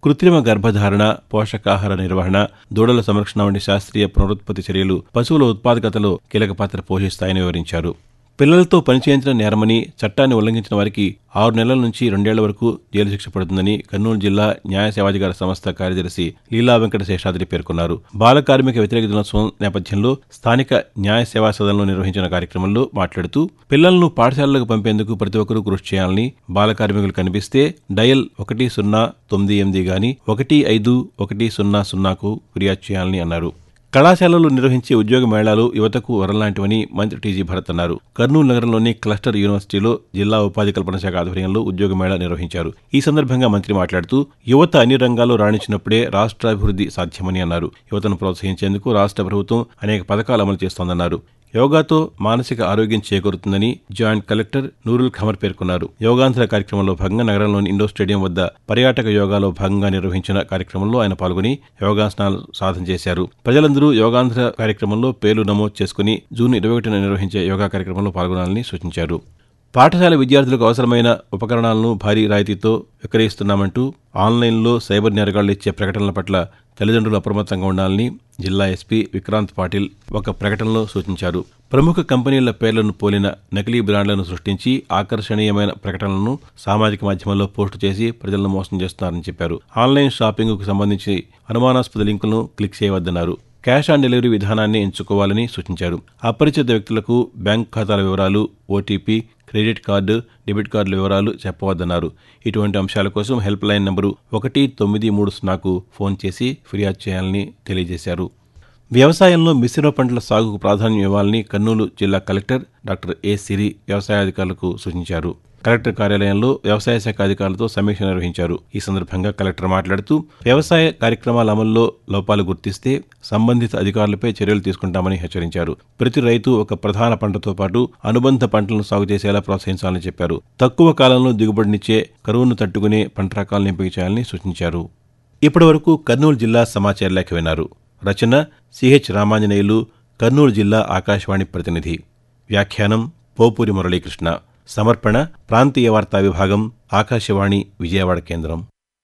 కృత్రిమ గర్భధారణ పోషకాహార నిర్వహణ దూడల సంరక్షణ వంటి శాస్త్రీయ పునరుత్పత్తి చర్యలు పశువుల ఉత్పాదకతలో కీలక పాత్ర పోషిస్తాయని వివరించారు పిల్లలతో పనిచేయించిన నేరమని చట్టాన్ని ఉల్లంఘించిన వారికి ఆరు నెలల నుంచి రెండేళ్ల వరకు జైలు శిక్ష పడుతుందని కర్నూలు జిల్లా న్యాయ సేవాధికార సంస్థ కార్యదర్శి లీలా వెంకట శేషాద్రి పేర్కొన్నారు బాల కార్మిక వ్యతిరేక దినోత్సవం నేపథ్యంలో స్థానిక న్యాయ సేవా సదనంలో నిర్వహించిన కార్యక్రమంలో మాట్లాడుతూ పిల్లలను పాఠశాలలకు పంపేందుకు ప్రతి ఒక్కరూ కృషి చేయాలని బాల కార్మికులు కనిపిస్తే డయల్ ఒకటి సున్నా తొమ్మిది ఎనిమిది గాని ఒకటి ఐదు ఒకటి సున్నా సున్నాకు ఫిర్యాదు చేయాలని అన్నారు కళాశాలలు నిర్వహించే ఉద్యోగ మేళాలు యువతకు వరలాంటివని మంత్రి టీజీ భరత్ అన్నారు కర్నూలు నగరంలోని క్లస్టర్ యూనివర్సిటీలో జిల్లా ఉపాధి కల్పన శాఖ ఆధ్వర్యంలో ఉద్యోగ మేళా నిర్వహించారు ఈ సందర్భంగా మంత్రి మాట్లాడుతూ యువత అన్ని రంగాల్లో రాణించినప్పుడే రాష్ట్రాభివృద్ధి సాధ్యమని అన్నారు యువతను ప్రోత్సహించేందుకు రాష్ట్ర ప్రభుత్వం అనేక పథకాలు అమలు చేస్తోందన్నారు యోగాతో మానసిక ఆరోగ్యం చేకూరుతుందని జాయింట్ కలెక్టర్ నూరుల్ ఖమర్ పేర్కొన్నారు యోగాంధ్ర కార్యక్రమంలో భాగంగా నగరంలోని ఇండోర్ స్టేడియం వద్ద పర్యాటక యోగాలో భాగంగా నిర్వహించిన కార్యక్రమంలో ఆయన పాల్గొని యోగాసనాలు సాధన చేశారు ప్రజలందరూ యోగాంధ్ర కార్యక్రమంలో పేర్లు నమోదు చేసుకుని జూన్ ఇరవై ఒకటిన నిర్వహించే యోగా కార్యక్రమంలో పాల్గొనాలని సూచించారు పాఠశాల విద్యార్థులకు అవసరమైన ఉపకరణాలను భారీ రాయితీతో విక్రయిస్తున్నామంటూ ఆన్లైన్లో సైబర్ నేరగాళ్లు ఇచ్చే ప్రకటనల పట్ల తల్లిదండ్రులు అప్రమత్తంగా ఉండాలని జిల్లా ఎస్పీ విక్రాంత్ పాటిల్ ఒక ప్రకటనలో సూచించారు ప్రముఖ కంపెనీల పేర్లను పోలిన నకిలీ బ్రాండ్లను సృష్టించి ఆకర్షణీయమైన ప్రకటనలను సామాజిక మాధ్యమాల్లో పోస్టు చేసి ప్రజలను మోసం చేస్తున్నారని చెప్పారు ఆన్లైన్ షాపింగ్కు సంబంధించి అనుమానాస్పద లింకులను క్లిక్ చేయవద్దన్నారు క్యాష్ ఆన్ డెలివరీ విధానాన్ని ఎంచుకోవాలని సూచించారు అపరిచిత వ్యక్తులకు బ్యాంక్ ఖాతాల వివరాలు ఓటీపీ క్రెడిట్ కార్డు డెబిట్ కార్డుల వివరాలు చెప్పవద్దన్నారు ఇటువంటి అంశాల కోసం హెల్ప్ లైన్ నంబరు ఒకటి తొమ్మిది మూడు సున్నాకు ఫోన్ చేసి ఫిర్యాదు చేయాలని తెలియజేశారు వ్యవసాయంలో మిశ్రమ పంటల సాగుకు ప్రాధాన్యం ఇవ్వాలని కర్నూలు జిల్లా కలెక్టర్ డాక్టర్ ఏ సిరి వ్యవసాయాధికారులకు సూచించారు కలెక్టర్ కార్యాలయంలో వ్యవసాయ శాఖ అధికారులతో సమీక్ష నిర్వహించారు ఈ సందర్భంగా కలెక్టర్ మాట్లాడుతూ వ్యవసాయ కార్యక్రమాల అమల్లో లోపాలు గుర్తిస్తే సంబంధిత అధికారులపై చర్యలు తీసుకుంటామని హెచ్చరించారు ప్రతి రైతు ఒక ప్రధాన పంటతో పాటు అనుబంధ పంటలను సాగు చేసేలా ప్రోత్సహించాలని చెప్పారు తక్కువ కాలంలో దిగుబడినిచ్చే కరువును తట్టుకునే పంట రకాలను ఎంపిక చేయాలని సూచించారు ఇప్పటివరకు కర్నూలు జిల్లా సమాచార లేఖ విన్నారు రచన సిహెచ్ రామాంజనేయులు కర్నూలు జిల్లా ఆకాశవాణి ప్రతినిధి వ్యాఖ్యానం పోపూరి మురళీకృష్ణ సమర్పణ ప్రాంతీయ వార్తా విభాగం ఆకాశవాణి విజయవాడ కేంద్రం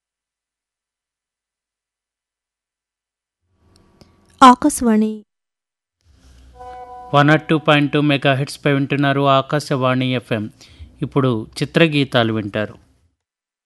Akashvani one nought two point two mega హెడ్స్పై వింటున్నారు ఆకాశవాణి ఎఫ్ఎం ఇప్పుడు చిత్రగీతాలు వింటారు